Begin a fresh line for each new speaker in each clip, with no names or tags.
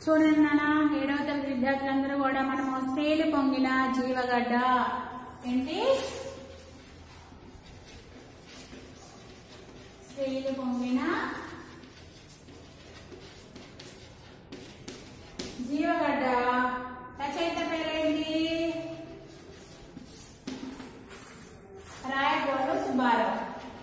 చూడండి నాన్న ఏడవ తరగతి విద్యార్థులందరూ కూడా మనము స్త్రీలు పొంగిన జీవగడ్డ ఏంటి స్త్రీలు పొంగిన జీవగడ్డ రచయిత పేరేంటి రాయగోడు సుబ్బారావు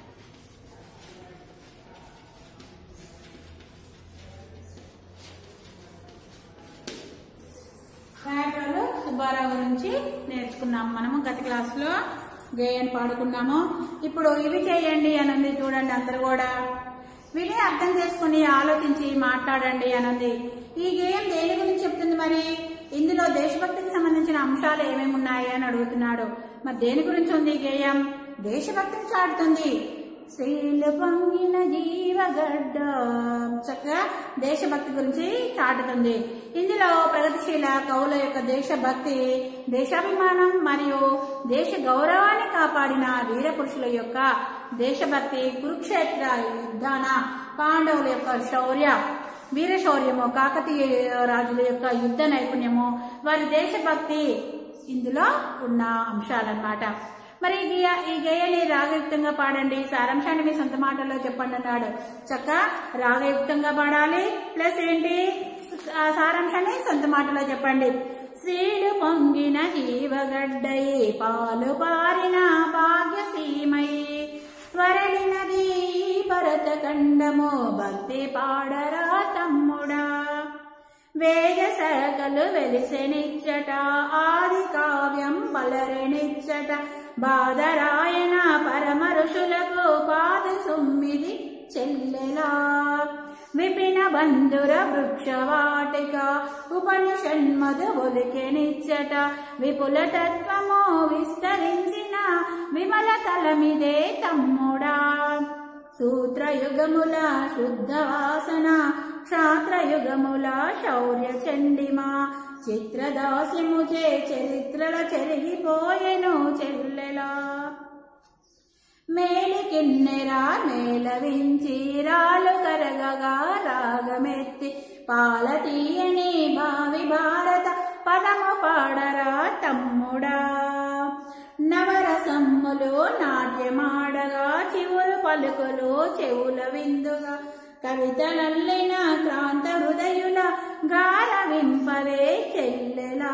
రాయగోడు సుబ్బారావు గురించి నేర్చుకున్నాం మనము గత క్లాసులో గేయని పాడుకున్నాము ఇప్పుడు ఇవి చేయండి అని ఉంది చూడండి అందరు కూడా విని అర్థం చేసుకుని ఆలోచించి మాట్లాడండి అని ఉంది ఈ గేయం దేని గురించి చెప్తుంది మరి ఇందులో దేశభక్తికి సంబంధించిన అంశాలు ఏమేమి ఉన్నాయి అని అడుగుతున్నాడు మరి దేని గురించి ఉంది ఈ గేయం దేశభక్తిని చాటుతుంది స్త్రీలు పొంగిన జీవగడ్డ చక్కగా దేశభక్తి గురించి చాటుతుంది ఇందులో ప్రగతిశీల కవుల యొక్క దేశభక్తి దేశాభిమానం మరియు దేశ గౌరవాన్ని కాపాడిన వీర పురుషుల యొక్క దేశభక్తి కురుక్షేత్ర యుద్ధాన పాండవుల యొక్క శౌర్య వీర శౌర్యము కాకతీయ రాజుల యొక్క యుద్ధ నైపుణ్యము వారి దేశభక్తి ఇందులో ఉన్న అంశాలన్నమాట మరి ఈ గేయ ఈ గేయని రాగయుక్తంగా పాడండి సారాంశాన్ని మీ సొంత మాటల్లో చెప్పండి అన్నాడు చక్క రాగయుక్తంగా పాడాలి ప్లస్ ఏంటి ఆ సారాంశాన్ని సొంత మాటలో చెప్పండి శ్రీడు పొంగిన జీవగడ్డయి పాలు పారిన భాగ్యసీమయి త్వరలినది భరత ఖండము భక్తి పాడరా తమ్ముడా వేద సరకలు వెలిసెనిచ్చట ఆది కావ్యం బలరెనిచ్చట బాదరాయణ పరమ ఋషులకు పాద సుమ్మిది చెల్లెలా విపిన బంధుర వృక్షవాటిక ఉపనిషన్మదు ఒలికెనిచ్చట విపుల తత్వము విస్తరించిన విమల తలమిదే తమ్ముడా సూత్రయుగముల శుద్ధ వాసన క్షాత్రయుగముల శౌర్య చండిమా చిత్రదాసిముచే చరిత్రల చెరిగిపోయెను చెల్లెలా మేలి కిన్నెరా మేలవించి రాలు కరగగా రాగమెత్తి పాల తీయని భావి భారత పదము పాడరా తమ్ముడా నవరసమ్ములు నాట్యమాడగా చివురు పలుకులు చెవుల విందుగా కవితలల్లిన క్రాంత హృదయుల గారవింపవే చెల్లెలా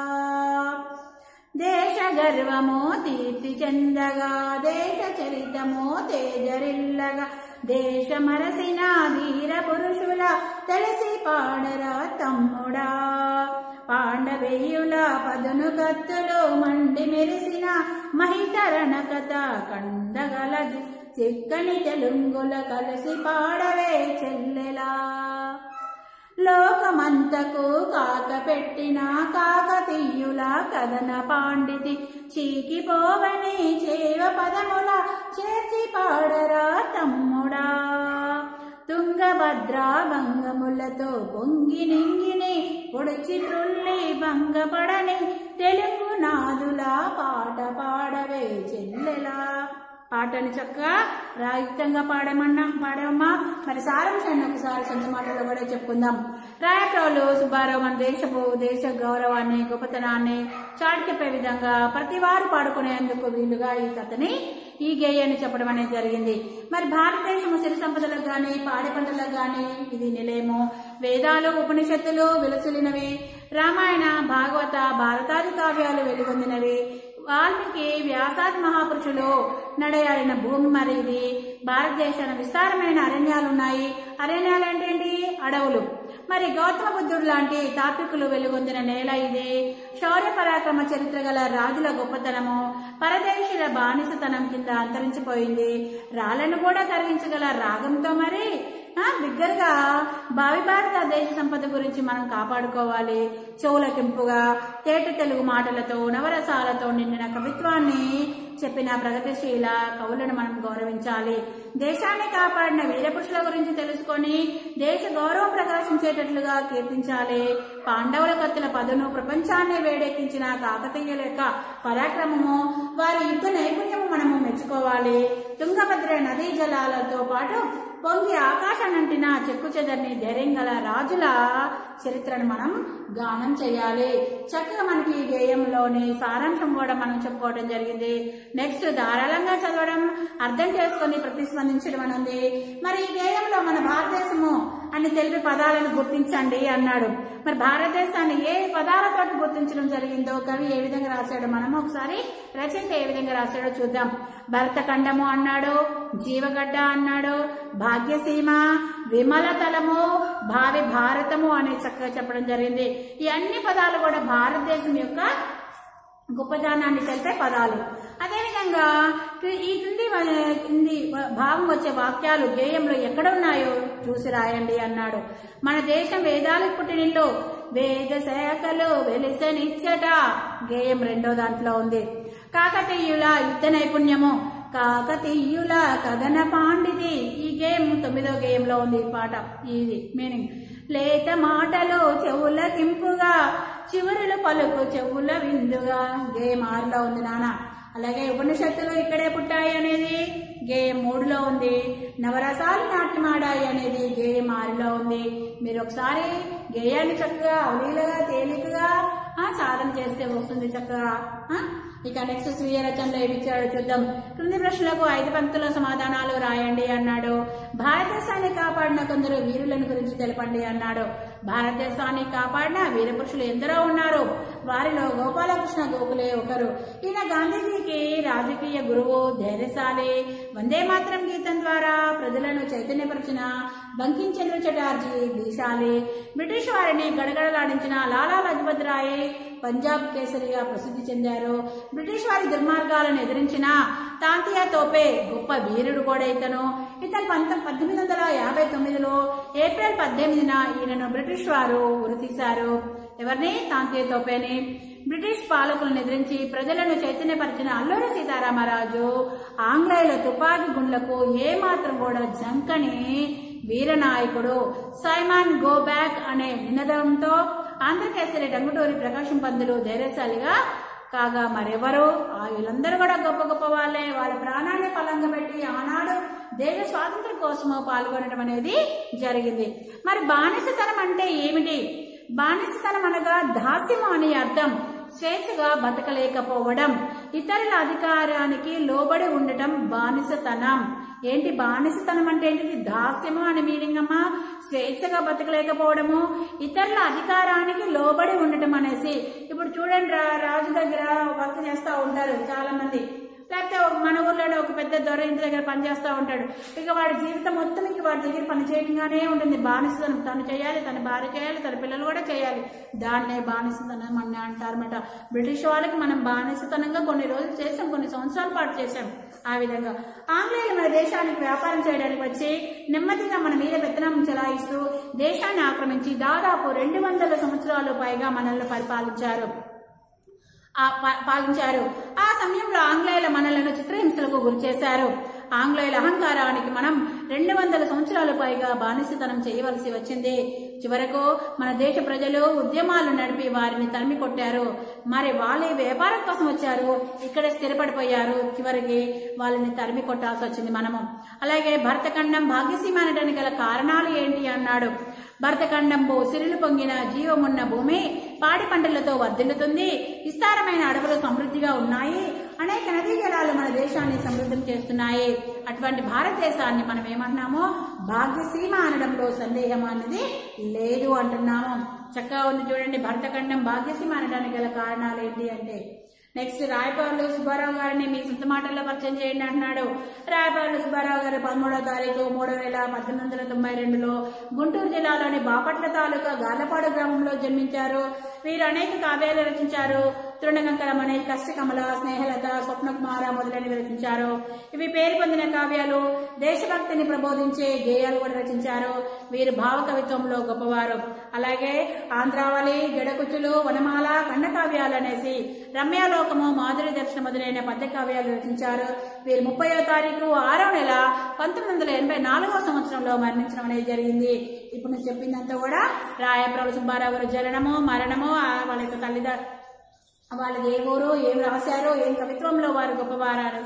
దేశ గర్వము దీప్తి చెందగా దేశ చరితము తేజరిల్లగా దేశ మరసిన వీర పురుషుల తెలిసి పాడరా తమ్ముడా పాండవేయుల పదును కత్తులు మండి మెరిసిన మహితరణ కథ కందగల చిక్కని తెలుంగుల కలిసి పాడవే చెల్లెలా లోకమంతకు కాక పెట్టిన కాకతీయుల కథన పాండితి చీకిపోవని చేవ పదముల చేర్చి పాడరా తమ్ముడా తుంగభద్ర భంగములతో పొంగి నింగిని పొడిచి త్రుల్లి భంగపడని తెలుగు నాదుల పాట పాడవే చెల్లెలా పాటని చక్కగా రాయుక్తంగా పాడమన్నా పాడమ్మా మరి సారాంశాన్ని ఒకసారి సొంత మాటల్లో కూడా చెప్పుకుందాం రాయప్రవులు సుబ్బారావు మన దేశపు దేశ గౌరవాన్ని గొప్పతనాన్ని చాటి చెప్పే విధంగా ప్రతి వారు పాడుకునేందుకు వీలుగా ఈ కథని ఈ గేయాన్ని చెప్పడం అనేది జరిగింది మరి భారతదేశము సిరి సంపదలకు గాని పాడి పంటలకు గాని ఇది నిలయము వేదాలు ఉపనిషత్తులు విలసిలినవి రామాయణ భాగవత భారతాది కావ్యాలు వెలుగొందినవి వాల్మీకి వ్యాసాది మహాపురుషులు నడయాడిన భూమి మరి ఇది భారతదేశాన విస్తారమైన అరణ్యాలు ఉన్నాయి అరణ్యాలు ఏంటండి అడవులు మరి గౌతమ బుద్ధుడు లాంటి తాత్వికులు వెలుగొందిన నేల ఇది శౌర్య పరాక్రమ చరిత్ర గల రాజుల గొప్పతనము పరదేశీల బానిసతనం కింద అంతరించిపోయింది రాళ్లను కూడా కరిగించగల రాగంతో మరి ఆ, బిగ్గరగా భావి భారత దేశ సంపద గురించి మనం కాపాడుకోవాలి చెవులకింపుగా తేట తెలుగు మాటలతో నవరసాలతో నిండిన కవిత్వాన్ని చెప్పిన ప్రగతిశీల కవులను మనం గౌరవించాలి దేశాన్ని కాపాడిన వీరపురుషుల గురించి తెలుసుకొని దేశ గౌరవం ప్రకాశించేటట్లుగా కీర్తించాలి పాండవుల కత్తుల పదును ప్రపంచాన్ని వేడెక్కించిన కాకతీయుల యొక్క పరాక్రమము వారి యుద్ధ నైపుణ్యము మనము మెచ్చుకోవాలి తుంగభద్ర నదీ జలాలతో పాటు పొంగి ఆకాశానంటిన చెక్కు చెదర్ని ధైర్యం గల రాజుల చరిత్రను మనం గానం చేయాలి చక్కగా మనకి ఈ గేయంలోని సారాంశం కూడా మనం చెప్పుకోవడం జరిగింది నెక్స్ట్ ధారాళంగా చదవడం అర్థం చేసుకొని ప్రతిస్పందించడం అని ఉంది మరి ఈ గేయంలో మన భారతదేశము అని తెలిపి పదాలను గుర్తించండి అన్నాడు మరి భారతదేశాన్ని ఏ పదాలతో గుర్తించడం జరిగిందో కవి ఏ విధంగా రాశాడో మనం ఒకసారి రచయిత ఏ విధంగా రాశాడో చూద్దాం భరతఖండము అన్నాడు జీవగడ్డ అన్నాడు భాగ్యసీమ విమల తలము భావి భారతము అనే చక్కగా చెప్పడం జరిగింది ఈ అన్ని పదాలు కూడా భారతదేశం యొక్క గొప్పదనాన్ని తెలిపే పదాలు అదేవిధంగా క్రి- ఈ క్రింది వ- కింది వ- భావం వచ్చే వాక్యాలు గేయంలో ఎక్కడ ఉన్నాయో చూసి రాయండి అన్నాడు మన దేశం వేదాలకు పుట్టినిల్లు వేద శాఖలు వెలిసనిచ్చట గేయం రెండో దాంట్లో ఉంది కాకతీయుల యుద్ధ నైపుణ్యము కాకతీయుల కథన పాండితి ఈ గేయం తొమ్మిదో గేయంలో ఉంది ఈ పాట ఇది మీనింగ్ లేత మాటలు చెవులకింపుగా చివరిలో పలుకు చెవుల విందుగా గేయం ఆరులో ఉంది నాన్న అలాగే ఉపనిషత్తులు ఇక్కడే పుట్టాయి అనేది గేయం మూడులో ఉంది నవరసాలు నాట్యమాడాయి అనేది గేయం ఆరులో ఉంది మీరు ఒకసారి గేయాన్ని చక్కగా అవలీలగా తేలికగా ఆ, సాధన చేస్తే వస్తుంది చక్కగా ఆ? ఇక నెక్స్ట్ స్వీయ రచనలో ఏమి ఇచ్చాడో చూద్దాం క్రింది ప్రశ్నలకు ఐదు పంక్తుల సమాధానాలు రాయండి అన్నాడు భారతదేశాన్ని కాపాడిన కొందరు వీరులను గురించి తెలపండి అన్నాడు భారతదేశాన్ని కాపాడిన వీరపురుషులు ఎందరో ఉన్నారు వారిలో గోపాలకృష్ణ గోఖలే ఒకరు ఈయన గాంధీజీకి రాజకీయ గురువు ధైర్యశాలి వందే మాత్రం గీతం ద్వారా ప్రజలను చైతన్యపరిచిన బంకించంద్ర చటార్జీ దీశాలి బ్రిటిష్ వారిని గడగడలాడించిన లాలా లజపత్ రాయ్ పంజాబ్ కేసరిగా ప్రసిద్ధి చెందారు బ్రిటిష్ వారి దుర్మార్గాలను ఎదిరించిన తాంతియా తోపే గొప్ప వీరుడు కూడా ఇతను ఇతను పంత పద్దెనిమిది వందల యాభై తొమ్మిదిలో ఏప్రిల్ పద్దెనిమిదిన ఈయనను బ్రిటిష్ వారు ఉరితీశారు ఎవరిని తాంతియా తోపేని బ్రిటిష్ పాలకులను ఎదిరించి ప్రజలను చైతన్యపరిచిన అల్లూరి సీతారామరాజు ఆంగ్లేయుల తుపాకీ గుండ్లకు ఏమాత్రం కూడా జంకని వీరనాయకుడు సైమాన్ గో బ్యాక్ అనే నినాదంతో ఆంధ్రకేసరి రంగుటూరి ప్రకాశం పంతులు ధైర్యశాలిగా కాగా మరెవరు ఆ వీళ్ళందరూ కూడా గొప్ప గొప్ప వాళ్ళే వాళ్ళ ప్రాణాన్ని పలంగా పెట్టి ఆనాడు దేశ స్వాతంత్రం కోసము పాల్గొనడం అనేది జరిగింది మరి బానిసతనం అంటే ఏమిటి బానిసతనం అనగా దాస్యము అని అర్థం స్వేచ్ఛగా బతకలేకపోవడం ఇతరుల అధికారానికి లోబడి ఉండటం బానిసతనం ఏంటి బానిసతనం అంటే ఏంటిది దాస్యము అని మీనింగ్ అమ్మా స్వేచ్ఛగా బతకలేకపోవడము ఇతరుల అధికారానికి లోబడి ఉండటం అనేసి ఇప్పుడు చూడండి రా రాజు దగ్గర వర్క్ చేస్తూ ఉంటారు చాలా మంది లేకపోతే ఒక మన ఊర్లోనే ఒక పెద్ద దొర ఇంటి దగ్గర పని చేస్తూ ఉంటాడు ఇక వాడి జీవితం మొత్తం ఇక వాడి దగ్గర పని చేయడంగానే ఉంటుంది బానిసతనం తను చేయాలి తన భార్య చేయాలి తన పిల్లలు కూడా చేయాలి దాన్నే బానిసతనం అని అంటారన్నమాట బ్రిటిష్ వాళ్ళకి మనం బానిసతనంగా కొన్ని రోజులు చేసాం కొన్ని సంవత్సరాల పాటు చేసాం ఆ విధంగా ఆంగ్లేయులు మన దేశానికి వ్యాపారం చేయడానికి వచ్చి నెమ్మదిగా మన మీద పెత్తనం చెలాయిస్తూ దేశాన్ని ఆక్రమించి దాదాపు రెండు వందల సంవత్సరాలు పైగా మనల్ని పరిపాలించారు ఆ పా- పాలించారు ఆ సమయంలో ఆంగ్లేయుల మనలను చిత్రహింసలకు గురి చేశారు ఆంగ్లేయుల అహంకారానికి మనం రెండు వందల సంవత్సరాలు పైగా బానిసతనం చేయవలసి వచ్చింది చివరకు మన దేశ ప్రజలు ఉద్యమాలు నడిపి వారిని తరిమి కొట్టారు మరి వాళ్ళే వ్యాపారం కోసం వచ్చారు ఇక్కడ స్థిరపడిపోయారు చివరికి వాళ్ళని తరిమి కొట్టాల్సి వచ్చింది మనము అలాగే భరతఖండం భాగ్యసీమ అనడానికి గల కారణాలు ఏంటి అన్నాడు భరతఖండంబు సిరులు పొంగిన జీవమున్న భూమి పాడి పంటలతో వర్ధిల్లుతుంది విస్తారమైన అడవులు సమృద్ధిగా ఉన్నాయి అనేక నదీ జలాలు మన దేశాన్ని సమృద్ధం చేస్తున్నాయి అటువంటి భారతదేశాన్ని మనం ఏమంటున్నామో భాగ్యసీమ అనడంలో సందేహం అన్నది లేదు అంటున్నాము చక్కగా ఉంది చూడండి భరతఖండం భాగ్యసీమ అనడానికి గల కారణాలు ఏంటి అంటే నెక్స్ట్ రాయపాలు సుబ్బారావు గారిని మీ సొంత మాటల్లో పరిచయం చేయండి అంటున్నాడు రాయపాలు సుబ్బారావు గారు పదమూడో తారీఖు మూడు వేల పద్దెనిమిది వందల తొంభై రెండులో గుంటూరు జిల్లాలోని బాపట్ల తాలూకా గార్లపాడు గ్రామంలో జన్మించారు వీరు అనేక కావ్యాలు రచించారు తృణగంకరమణి కష్టకమల స్నేహలత స్వప్నకుమార మొదలైనవి రచించారు ఇవి పేరు పొందిన కావ్యాలు దేశభక్తిని ప్రబోధించే గేయాలు కూడా రచించారు వీరు భావ కవిత్వంలో గొప్పవారు అలాగే ఆంధ్రావళి గడకుచులు వనమాల ఖండకావ్యాలు అనేసి రమ్యాలోకము మాధురి దర్శన మొదలైన పద్య కావ్యాలు రచించారు వీరు ముప్పయో తారీఖు ఆరో నెల పంతొమ్మిది వందల ఎనభై నాలుగో సంవత్సరంలో మరణించడం అనేది జరిగింది ఇప్పుడు నేను చెప్పిందంతా కూడా రాయప్రభు సుబ్బారావు గారి జననము మరణము ఆ వాళ్ళ యొక్క తల్లిదండ్రులు వాళ్ళది ఏ ఊరు ఏం రాశారో ఏం కవిత్వంలో వారు గొప్పవారు అనేసి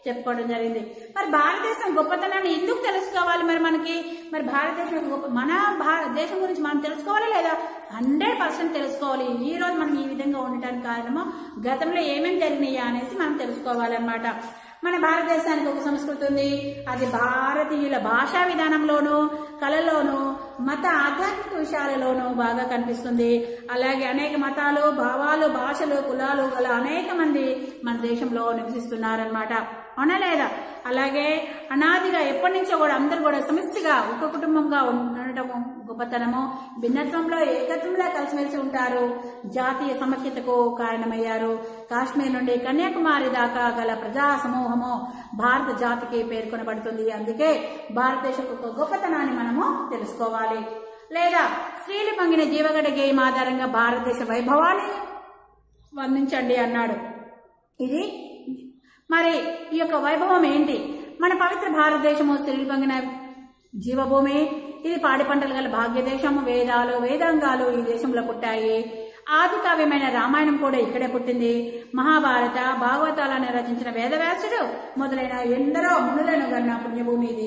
చెప్పుకోవడం జరిగింది మరి భారతదేశం గొప్పతనాన్ని ఎందుకు తెలుసుకోవాలి మరి మనకి మరి భారతదేశం యొక్క గొప్ప మన భారతదేశం గురించి మనం తెలుసుకోవాలి లేదా హండ్రెడ్ పర్సెంట్ తెలుసుకోవాలి ఈ రోజు మనం ఈ విధంగా ఉండటానికి కారణము గతంలో ఏమేమి జరిగినాయా అనేసి మనం తెలుసుకోవాలన్నమాట మన భారతదేశానికి ఒక సంస్కృతి ఉంది అది భారతీయుల భాషా విధానంలోనూ కళలోనూ మత ఆధ్యాత్మిక విషయాలలోనూ బాగా కనిపిస్తుంది అలాగే అనేక మతాలు భావాలు భాషలు కులాలు గల అనేక మంది మన దేశంలో నివసిస్తున్నారనమాట అవునా లేదా అలాగే అనాదిగా ఎప్పటి నుంచో కూడా అందరూ కూడా సమస్యగా ఒక కుటుంబంగా ఉండటము గొప్పతనము భిన్నత్వంలో ఏకత్వంలో కలిసిమెలిసి ఉంటారు జాతీయ సమైక్యతకు కారణమయ్యారు కాశ్మీర్ నుండి కన్యాకుమారి దాకా గల ప్రజా సమూహము భారత జాతికి పేర్కొనబడుతుంది అందుకే భారతదేశం యొక్క గొప్పతనాన్ని మనము తెలుసుకోవాలి లేదా స్త్రీలు పొంగిన జీవగడ గేయం ఆధారంగా భారతదేశ వైభవాన్ని వర్ణించండి అన్నాడు ఇది మరి ఈ యొక్క వైభవం ఏంటి మన పవిత్ర భారతదేశము స్త్రీలు పొంగిన జీవభూమి ఇది పాడి పంటలు గల భాగ్యదేశము వేదాలు వేదాంగాలు ఈ దేశంలో పుట్టాయి ఆది కావ్యమైన రామాయణం కూడా ఇక్కడే పుట్టింది మహాభారత భాగవతాలను రచించిన వేదవ్యాసుడు మొదలైన ఎందరో మునులను గన్న పుణ్యభూమి ఇది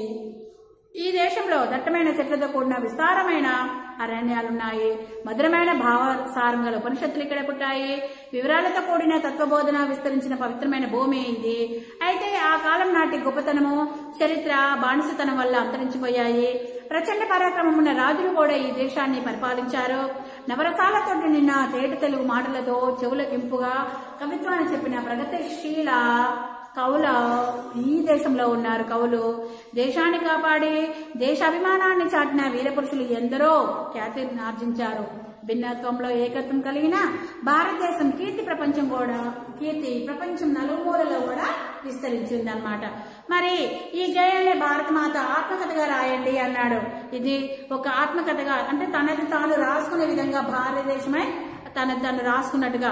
ఈ దేశంలో దట్టమైన చెట్లతో కూడిన విస్తారమైన అరణ్యాలున్నాయి మధురమైన భావసారం గల ఉపనిషత్తులు ఇక్కడ పుట్టాయి వివరాలతో కూడిన తత్వబోధన విస్తరించిన పవిత్రమైన భూమి ఇది అయితే ఆ కాలం నాటి గొప్పతనము చరిత్ర బానిసతనం వల్ల అంతరించిపోయాయి ప్రచండ పరాక్రమం ఉన్న రాజులు కూడా ఈ దేశాన్ని పరిపాలించారు నవరసాలతో నిన్న తేట తెలుగు మాటలతో చెవులకింపుగా కవిత్వాన్ని చెప్పిన ప్రగతిశీల కవుల ఈ దేశంలో ఉన్నారు కవులు దేశాన్ని కాపాడి దేశాభిమానాన్ని చాటిన వీరపురుషులు ఎందరో ఖ్యాతిని ఆర్జించారు భిన్నత్వంలో ఏకత్వం కలిగిన భారతదేశం కీర్తి ప్రపంచం కూడా కీర్తి ప్రపంచం నలుమూలలో కూడా విస్తరించింది అనమాట మరి ఈ గేయాన్ని భారతమాత ఆత్మకథగా రాయండి అన్నాడు ఇది ఒక ఆత్మకథగా అంటే తనది తాను రాసుకునే విధంగా భారతదేశమే తనది తాను రాసుకున్నట్టుగా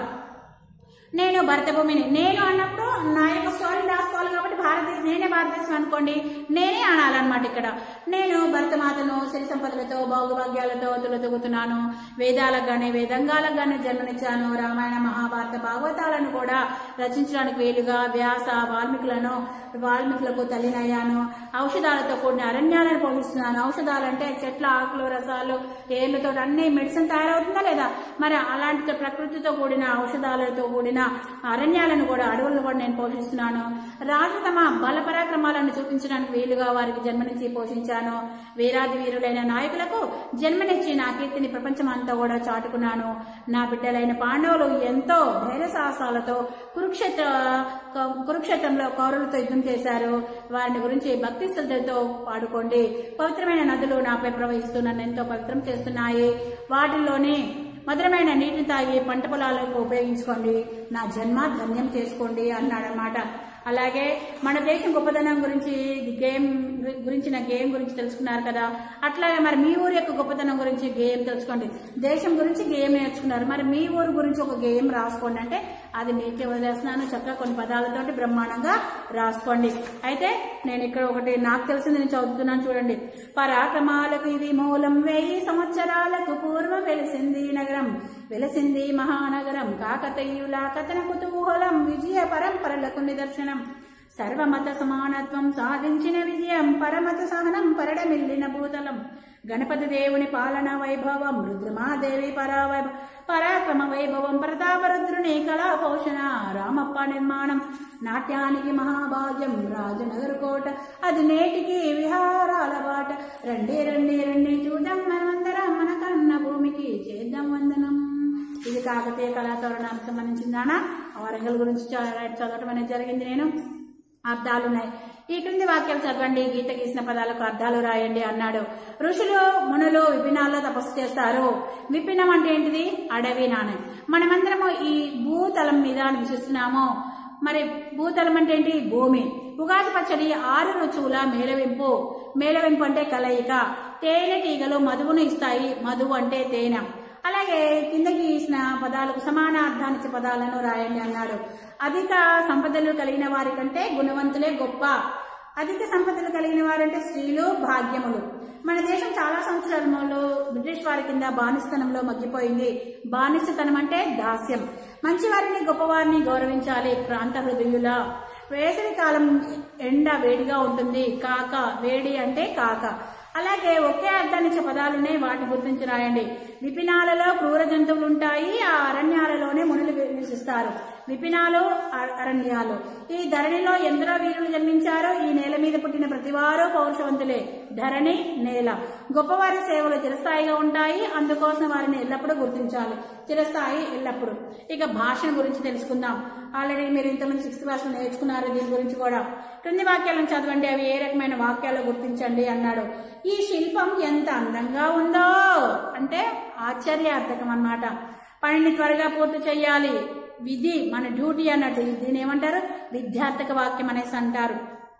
నేను భరత భూమిని నేను అన్నప్పుడు నా యొక్క స్టోరీ రాసుకోవాలి కాబట్టి భారతదేశం నేనే భారతదేశం అనుకోండి నేనే అనాలన్నమాట ఇక్కడ నేను భరతమాతను సిరి సంపదలతో భౌగభాగ్యాలతో తులతొగుతున్నాను వేదాలకు గానే వేదంగాలకు గానే జన్మనిచ్చాను రామాయణ మహాభారత భాగవతాలను కూడా రచించడానికి వీలుగా వ్యాస వాల్మీకులను వాల్మీకులకు తల్లినయ్యాను ఔషధాలతో కూడిన అరణ్యాలను పోషిస్తున్నాను ఔషధాలంటే చెట్ల ఆకులు రసాలు ఏళ్లతో అన్ని మెడిసిన్ తయారవుతుందా లేదా మరి అలాంటి ప్రకృతితో కూడిన ఔషధాలతో కూడిన అరణ్యాలను కూడా అడవులను కూడా నేను పోషిస్తున్నాను రాజు తమ బల పరాక్రమాలను చూపించడానికి వీలుగా వారికి జన్మనిచ్చి పోషించాను వీరాది వీరులైన నాయకులకు జన్మనిచ్చి నా కీర్తిని ప్రపంచం అంతా కూడా చాటుకున్నాను నా బిడ్డలైన పాండవులు ఎంతో ధైర్య సాహసాలతో కురుక్షేత్ర కురుక్షేత్రంలో కౌరవులతో యుద్ధం చేశారు వారిని గురించి భక్తి శ్రద్ధలతో పాడుకోండి పవిత్రమైన నదులు నాపై ప్రవహిస్తూ నన్ను ఎంతో పవిత్రం చేస్తున్నాయి వాటిల్లోనే మధురమైన నీటిని తాగి పంట పొలాలకు ఉపయోగించుకోండి నా జన్మ ధన్యం చేసుకోండి అన్నాడనమాట అలాగే మన దేశం గొప్పదనం గురించి గేమ్ గురించిన గేమ్ గురించి తెలుసుకున్నారు కదా అట్లాగే మరి మీ ఊరి యొక్క గొప్పతనం గురించి గేమ్ తెలుసుకోండి దేశం గురించి గేమ్ నేర్చుకున్నారు మరి మీ ఊరు గురించి ఒక గేమ్ రాసుకోండి అంటే అది మీకే వదిలేస్తున్నాను చక్కగా కొన్ని పదాలతోటి బ్రహ్మాండంగా రాసుకోండి అయితే నేను ఇక్కడ ఒకటి నాకు తెలిసింది నేను చదువుతున్నాను చూడండి పరాక్రమాలకు ఇది మూలం వెయ్యి సంవత్సరాలకు పూర్వం వెలిసింది నగరం వెలసింది మహానగరం కాకతీయుల కథన కుతూహలం విజయ పరంపరలకు నిదర్శనం సర్వమత సమానత్వం సాధించిన విజయం పరమత సహనం పరడమిల్లిన భూతలం గణపతి దేవుని పాలన వైభవం రుద్రమాదేవి పరావైభ పరాక్రమ వైభవం ప్రతాపరుద్రుని కళా పోషణ రామప్ప నిర్మాణం నాట్యానికి మహాభాగ్యం రాజనగర్ కోట అది నేటికి విహారాల బాట రండి రండి రండి చూద్దాం మనమందరం మన కన్న భూమికి చేద్దాం వందనం ఇది కాకతీయ కళాతోరణానికి సంబంధించిందానా వరంగల్ గురించి చ- చదవటం అనేది జరిగింది నేను అర్థాలు ఉన్నాయి ఈ క్రింది వాక్యాలు చదవండి గీత గీసిన పదాలకు అర్థాలు రాయండి అన్నాడు ఋషులు మునులు విపినాల్లో తపస్సు చేస్తారు విపినం అంటే ఏంటిది అడవి నాణం మనమందరము ఈ భూతలం మీద నివసిస్తున్నాము మరి భూతలం అంటే ఏంటి భూమి ఉగాది పచ్చడి ఆరు రుచువుల మేలవింపు మేలవింపు అంటే కలయిక తేనెటీగలు మధువును ఇస్తాయి మధువు అంటే తేనె అలాగే కింద గీసిన పదాలకు సమాన అర్థాన్నిచ్చే పదాలను రాయండి అన్నాడు అధిక సంపదలు కలిగిన వారి కంటే గుణవంతులే గొప్ప అధిక సంపదలు కలిగిన వారంటే స్త్రీలు భాగ్యములు మన దేశం చాలా సంవత్సరాలలో బ్రిటిష్ వారి కింద బానిసతనంలో మగ్గిపోయింది బానిసతనం అంటే దాస్యం మంచివారిని గొప్పవారిని గౌరవించాలి ప్రాంత హృదయుల వేసవి కాలం ఎండ వేడిగా ఉంటుంది కాక వేడి అంటే కాక అలాగే ఒకే అర్థాన్నిచ్చే పదాలున్నాయి వాటిని గుర్తించి రాయండి విపినాలలో క్రూర జంతువులు ఉంటాయి ఆ అరణ్యాలలోనే మునులు నివసిస్తారు విపినాలు అ- అరణ్యాలు ఈ ధరణిలో ఎందరో వీరులు జన్మించారో ఈ నేల మీద పుట్టిన ప్రతివారు పౌరుషవంతులే ధరణి నేల గొప్పవారి సేవలు చిరస్థాయిగా ఉంటాయి అందుకోసం వారిని ఎల్లప్పుడూ గుర్తించాలి చిరస్థాయి ఎల్లప్పుడూ ఇక భాషను గురించి తెలుసుకుందాం ఆల్రెడీ మీరు ఇంతమంది సిక్స్త్ క్లాస్ లో నేర్చుకున్నారు దీని గురించి కూడా క్రింది వాక్యాలను చదవండి అవి ఏ రకమైన వాక్యాలు గుర్తించండి అన్నాడు ఈ శిల్పం ఎంత అందంగా ఉందో అంటే ఆశ్చర్యార్థకం అన్నమాట పనిని త్వరగా పూర్తి చేయాలి విధి మన డ్యూటీ అన్నట్టు దీని ఏమంటారు విద్యార్థక వాక్యం అనేసి అంటారు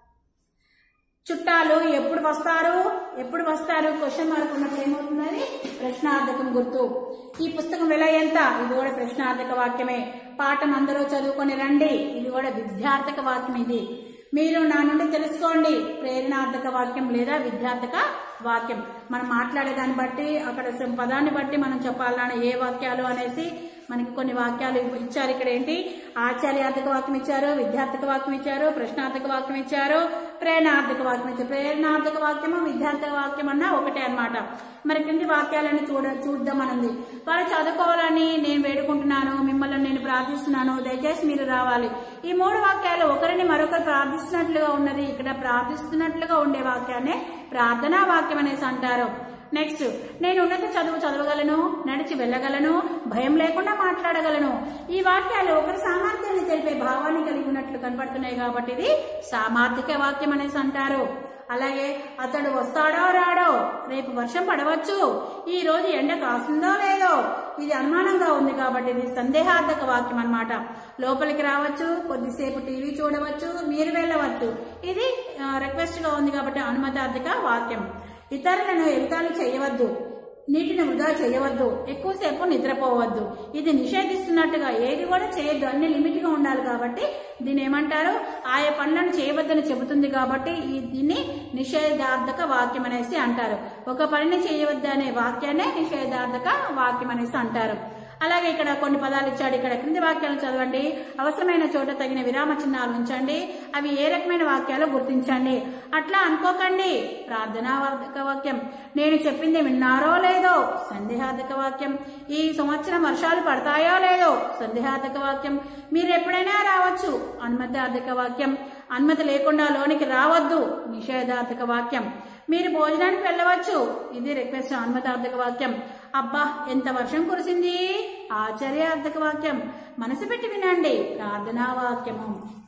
చుట్టాలు ఎప్పుడు వస్తారు ఎప్పుడు వస్తారు క్వశ్చన్ మార్క్ ఉన్నప్పుడు ఏమవుతున్నది ప్రశ్నార్థకం గుర్తు ఈ పుస్తకం వెల ఎంత ఇది కూడా ప్రశ్నార్థక వాక్యమే పాఠం అందరూ చదువుకొని రండి ఇది కూడా విద్యార్థక వాక్యం ఇది మీరు నా నుండి తెలుసుకోండి ప్రేరణార్థక వాక్యం లేదా విద్యార్థక వాక్యం మనం మాట్లాడే దాన్ని బట్టి అక్కడ పదాన్ని బట్టి మనం చెప్పాలన్న ఏ వాక్యాలు అనేసి మనకి కొన్ని వాక్యాలు ఇచ్చారు ఇక్కడ ఏంటి ఆచార్యార్థక వాక్యం ఇచ్చారు విద్యార్థక వాక్యం ఇచ్చారు ప్రశ్నార్థక వాక్యం ఇచ్చారు ప్రేరణార్థక వాక్యం ఇచ్చారు ప్రేరణార్థక వాక్యము విద్యార్థక వాక్యం అన్న ఒకటే అన్నమాట మరి కింది వాక్యాలను చూడ చూద్దామనుంది వాళ్ళు చదువుకోవాలని నేను వేడుకుంటున్నాను మిమ్మల్ని నేను ప్రార్థిస్తున్నాను దయచేసి మీరు రావాలి ఈ మూడు వాక్యాలు ఒకరిని మరొకరు ప్రార్థిస్తున్నట్లుగా ఉన్నది ఇక్కడ ప్రార్థిస్తున్నట్లుగా ఉండే వాక్యాన్ని ప్రార్థనా వాక్యం అనేసి అంటారు నెక్స్ట్ నేను ఉన్నత చదువు చదవగలను నడిచి వెళ్ళగలను భయం లేకుండా మాట్లాడగలను ఈ వాక్యాలు ఒకరి సామర్థ్యాన్ని తెలిపే భావాన్ని కలిగి ఉన్నట్లు కనపడుతున్నాయి కాబట్టి ఇది సామార్థిక వాక్యం అనేసి అంటారు అలాగే అతడు వస్తాడో రాడో రేపు వర్షం పడవచ్చు ఈ రోజు ఎండ కాస్తుందో లేదో ఇది అనుమానంగా ఉంది కాబట్టి ఇది సందేహార్థక వాక్యం అన్నమాట లోపలికి రావచ్చు కొద్దిసేపు టీవీ చూడవచ్చు మీరు వెళ్ళవచ్చు ఇది రిక్వెస్ట్ గా ఉంది కాబట్టి అనుమతార్థక వాక్యం ఇతరులను ఎగతాళి చేయవద్దు నీటిని వృధా చేయవద్దు ఎక్కువసేపు నిద్రపోవద్దు ఇది నిషేధిస్తున్నట్టుగా ఏది కూడా చేయొద్దు అన్ని లిమిట్ గా ఉండాలి కాబట్టి దీన్ని ఏమంటారు ఆయా పనులను చేయవద్దని చెబుతుంది కాబట్టి ఈ దీన్ని నిషేధార్థక వాక్యం అనేసి అంటారు ఒక పనిని చేయవద్దు అనే వాక్యాన్ని నిషేధార్థక వాక్యం అనేసి అంటారు అలాగే ఇక్కడ కొన్ని పదాలు ఇచ్చాడు ఇక్కడ క్రింది వాక్యాలను చదవండి అవసరమైన చోట తగిన విరామ చిహ్నాలు ఉంచండి అవి ఏ రకమైన వాక్యాలు గుర్తించండి అట్లా అనుకోకండి ప్రార్థనావర్ధక వాక్యం నేను చెప్పింది విన్నారో లేదో సందేహార్థక వాక్యం ఈ సంవత్సరం వర్షాలు పడతాయో లేదో సందేహార్థక వాక్యం మీరు ఎప్పుడైనా రావచ్చు అనుమతార్థక వాక్యం అనుమతి లేకుండా లోనికి రావద్దు నిషేధార్థక వాక్యం మీరు భోజనానికి వెళ్ళవచ్చు ఇది రిక్వెస్ట్ అనుమతార్థక వాక్యం అబ్బా ఎంత వర్షం కురిసింది ఆశ్చర్యార్థక వాక్యం మనసు పెట్టి వినండి ప్రార్థనా వాక్యము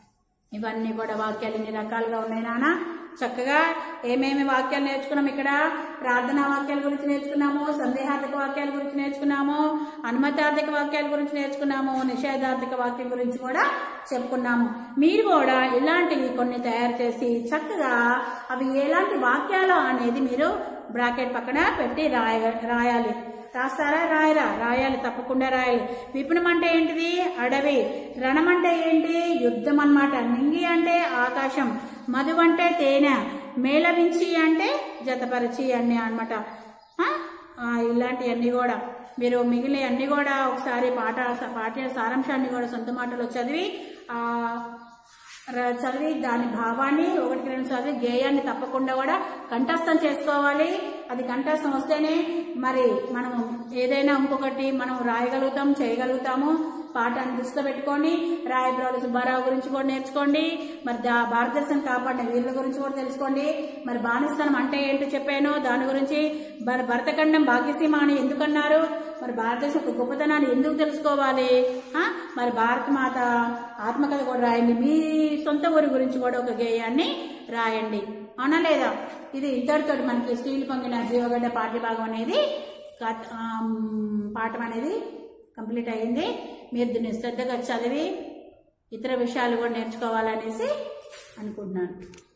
ఇవన్నీ కూడా వాక్యాలు ఎన్ని రకాలుగా ఉన్నాయి నాన్న చక్కగా ఏమేమి వాక్యాలు నేర్చుకున్నాం ఇక్కడ ప్రార్థనా వాక్యాల గురించి నేర్చుకున్నాము సందేహార్థక వాక్యాల గురించి నేర్చుకున్నాము అనుమతార్థక వాక్యాల గురించి నేర్చుకున్నాము నిషేధార్థక వాక్యం గురించి కూడా చెప్పుకున్నాము మీరు కూడా ఇలాంటివి కొన్ని తయారు చేసి చక్కగా అవి ఎలాంటి వాక్యాలు అనేది మీరు బ్రాకెట్ పక్కన పెట్టి రాయ రాయాలి రాస్తారా రాయరా రాయాలి తప్పకుండా రాయాలి విపుణం అంటే ఏంటిది అడవి రణం అంటే ఏంటి యుద్ధం అన్నమాట నింగి అంటే ఆకాశం మధు అంటే తేనె మేళవించి అంటే జతపరిచి అన్ని అనమాట ఇలాంటివన్నీ కూడా మీరు మిగిలిన అన్ని కూడా ఒకసారి పాట పాఠ్య సారాంశాన్ని కూడా సొంత మాటలో చదివి ఆ ర- చదివి దాని భావాన్ని ఒకటికి రెండు చదివి గేయాన్ని తప్పకుండా కూడా కంఠస్థం చేసుకోవాలి అది కంఠస్థం వస్తేనే మరి మనం ఏదైనా ఇంకొకటి మనం రాయగలుగుతాం చేయగలుగుతాము పాఠాన్ని దృష్టిలో పెట్టుకొని రాయబ్రాలు సుబ్బారావు గురించి కూడా నేర్చుకోండి మరి దా భారతదేశం కాపాడిన వీరుల గురించి కూడా తెలుసుకోండి మరి బానిస్థానం అంటే ఏంటో చెప్పాను దాని గురించి మరి భరతఖండం భాగ్యసీమ అని ఎందుకన్నారు మరి భారతదేశం యొక్క గొప్పతనాన్ని ఎందుకు తెలుసుకోవాలి ఆ? మరి భారత మాత ఆత్మకథ కూడా రాయండి మీ సొంత ఊరి గురించి కూడా ఒక గేయాన్ని రాయండి అవునా లేదా ఇది ఇంతటితో మనకి స్త్రీలు పొంగిన జీవగడ్డ పాఠ్యభాగం అనేది కథ- ఆమ్, పాఠం అనేది కంప్లీట్ అయ్యింది మీరు దీన్ని శ్రద్ధగా చదివి ఇతర విషయాలు కూడా నేర్చుకోవాలనేసి అనుకుంటున్నాను